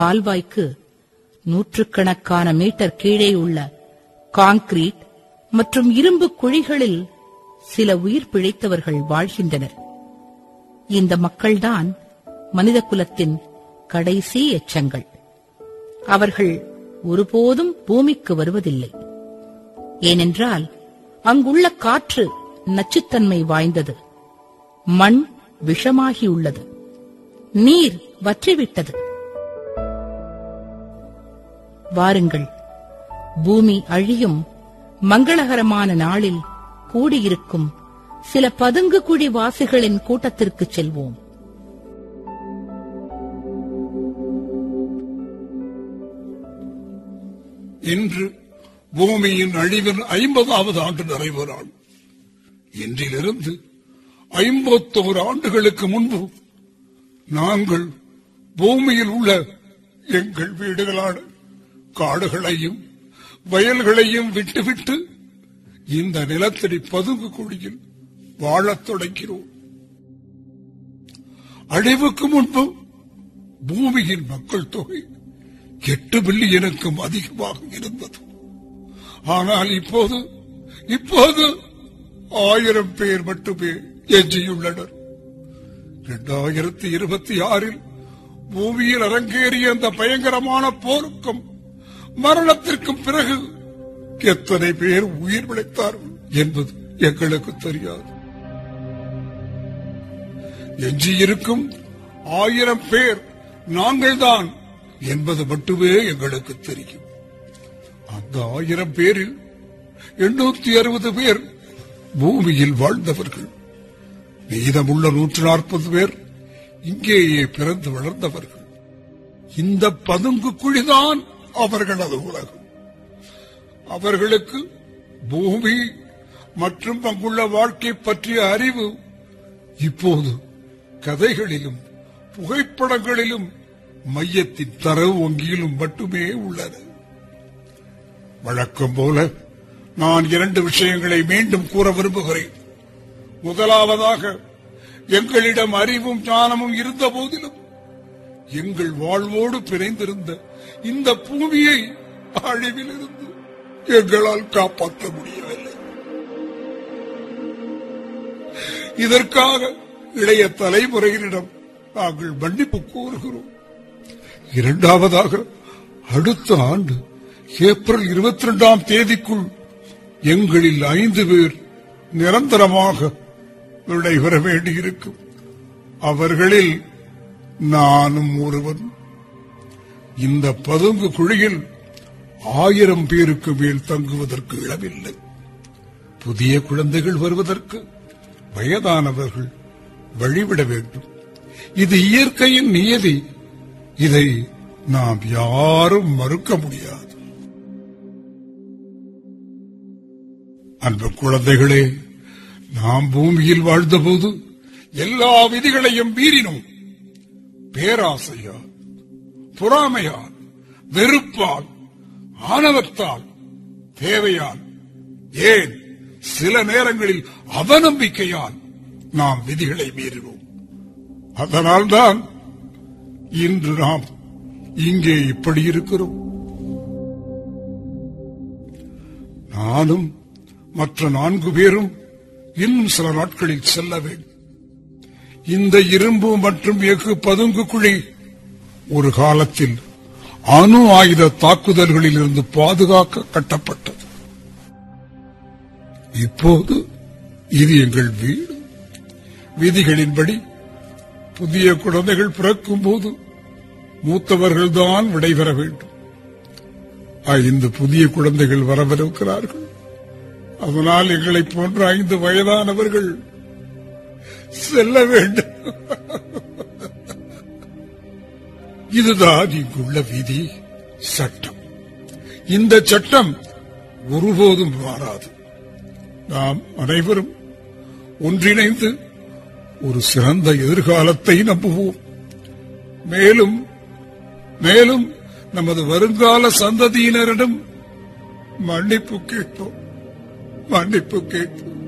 கால்வாய்க்கு நூற்றுக்கணக்கான மீட்டர் கீழே உள்ள கான்கிரீட் மற்றும் இரும்பு குழிகளில் சில உயிர் பிழைத்தவர்கள் வாழ்கின்றனர் இந்த மக்கள்தான் மனித குலத்தின் கடைசி எச்சங்கள் அவர்கள் ஒருபோதும் பூமிக்கு வருவதில்லை ஏனென்றால் அங்குள்ள காற்று நச்சுத்தன்மை வாய்ந்தது மண் விஷமாகியுள்ளது நீர் வற்றிவிட்டது வாருங்கள் பூமி அழியும் மங்களகரமான நாளில் கூடியிருக்கும் சில பதுங்கு குழி வாசிகளின் கூட்டத்திற்கு செல்வோம் இன்று பூமியின் அழிவின் ஐம்பதாவது ஆண்டு நிறைவு நாள் இன்றிலிருந்து ஐம்பத்தோரு ஆண்டுகளுக்கு முன்பு நாங்கள் பூமியில் உள்ள எங்கள் வீடுகளான காடுகளையும் வயல்களையும் விட்டுவிட்டு இந்த நிலத்தடி பதுங்கு குழியில் வாழத் தொடங்கினோம் அழிவுக்கு முன்பு பூமியின் மக்கள் தொகை எட்டு பில்லியனுக்கும் அதிகமாக இருந்தது ஆனால் இப்போது இப்போது ஆயிரம் பேர் மட்டுமே எஞ்சியுள்ளனர் இரண்டாயிரத்தி இருபத்தி ஆறில் பூமியில் அரங்கேறிய அந்த பயங்கரமான போருக்கும் மரணத்திற்கும் பிறகு எத்தனை பேர் உயிர் பிழைத்தார்கள் என்பது எங்களுக்கு தெரியாது எஞ்சியிருக்கும் ஆயிரம் பேர் நாங்கள்தான் என்பது மட்டுமே எங்களுக்கு தெரியும் அந்த ஆயிரம் பேரில் எண்ணூத்தி அறுபது பேர் பூமியில் வாழ்ந்தவர்கள் மீதமுள்ள நூற்று நாற்பது பேர் இங்கேயே பிறந்து வளர்ந்தவர்கள் இந்த பதுங்கு குழிதான் அவர்களது உலகம் அவர்களுக்கு பூமி மற்றும் அங்குள்ள வாழ்க்கை பற்றிய அறிவு இப்போது கதைகளிலும் புகைப்படங்களிலும் மையத்தின் தரவு வங்கியிலும் மட்டுமே உள்ளது வழக்கம் போல நான் இரண்டு விஷயங்களை மீண்டும் கூற விரும்புகிறேன் முதலாவதாக எங்களிடம் அறிவும் ஞானமும் இருந்த போதிலும் எங்கள் வாழ்வோடு பிணைந்திருந்த இந்த பூமியை அழிவிலிருந்து எங்களால் காப்பாற்ற முடியவில்லை இதற்காக இளைய தலைமுறையினரிடம் நாங்கள் மன்னிப்பு கோருகிறோம் இரண்டாவதாக அடுத்த ஆண்டு ஏப்ரல் இருபத்தி இரண்டாம் தேதிக்குள் எங்களில் ஐந்து பேர் நிரந்தரமாக விடைபெற வேண்டியிருக்கும் அவர்களில் நானும் ஒருவன் இந்த பதுங்கு குழியில் ஆயிரம் பேருக்கு மேல் தங்குவதற்கு இடமில்லை புதிய குழந்தைகள் வருவதற்கு வயதானவர்கள் வழிவிட வேண்டும் இது இயற்கையின் நியதி இதை நாம் யாரும் மறுக்க முடியாது அன்பு குழந்தைகளே நாம் பூமியில் வாழ்ந்தபோது எல்லா விதிகளையும் மீறினோம் பேராசையால் பொறாமையால் வெறுப்பால் ஆணவத்தால் தேவையால் ஏன் சில நேரங்களில் அவநம்பிக்கையால் நாம் விதிகளை மீறினோம் அதனால்தான் இன்று நாம் இங்கே இப்படி இருக்கிறோம் நானும் மற்ற நான்கு பேரும் இன்னும் சில நாட்களில் செல்ல வேண்டும் இந்த இரும்பு மற்றும் எஃகு பதுங்கு குழி ஒரு காலத்தில் அணு ஆயுத தாக்குதல்களில் இருந்து பாதுகாக்க கட்டப்பட்டது இப்போது இது எங்கள் வீடு விதிகளின்படி புதிய குழந்தைகள் பிறக்கும் போது மூத்தவர்கள்தான் விடைபெற வேண்டும் ஐந்து புதிய குழந்தைகள் வரவிருக்கிறார்கள் அதனால் எங்களைப் போன்ற ஐந்து வயதானவர்கள் செல்ல வேண்டும் இதுதான் இங்குள்ள விதி சட்டம் இந்த சட்டம் ஒருபோதும் மாறாது நாம் அனைவரும் ஒன்றிணைந்து ஒரு சிறந்த எதிர்காலத்தை நம்புவோம் மேலும் மேலும் நமது வருங்கால சந்ததியினரிடம் மன்னிப்பு கேட்போம் மன்னிப்பு கேட்போம்